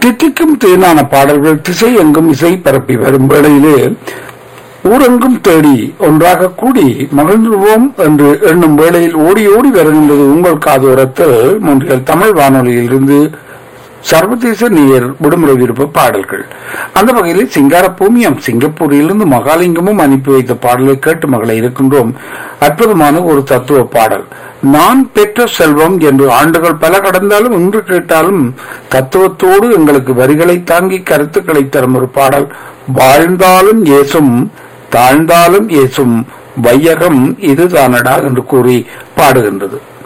தித்திக்கும் தேனான பாடல்கள் திசை எங்கும் இசை பரப்பி வரும் வேளையிலே ஊரெங்கும் தேடி ஒன்றாக கூடி மகிழ்ந்துவோம் என்று எண்ணும் வேளையில் ஓடி ஓடி வருகின்றது உங்கள் காதோரத்தில் மூன்றில் தமிழ் வானொலியில் இருந்து சர்வதேச நீர் விடுமுறை விருப்ப பாடல்கள் அந்த வகையில் சிங்காரபூமியம் சிங்கப்பூரிலிருந்து மகாலிங்கமும் அனுப்பி வைத்த பாடலை கேட்டு மகளை இருக்கின்றோம் அற்புதமான ஒரு தத்துவ பாடல் நான் பெற்ற செல்வம் என்று ஆண்டுகள் பல கடந்தாலும் இன்று கேட்டாலும் தத்துவத்தோடு எங்களுக்கு வரிகளை தாங்கி கருத்துக்களை தரும் ஒரு பாடல் வாழ்ந்தாலும் ஏசும் தாழ்ந்தாலும் ஏசும் வையகம் இதுதானடா என்று கூறி பாடுகின்றது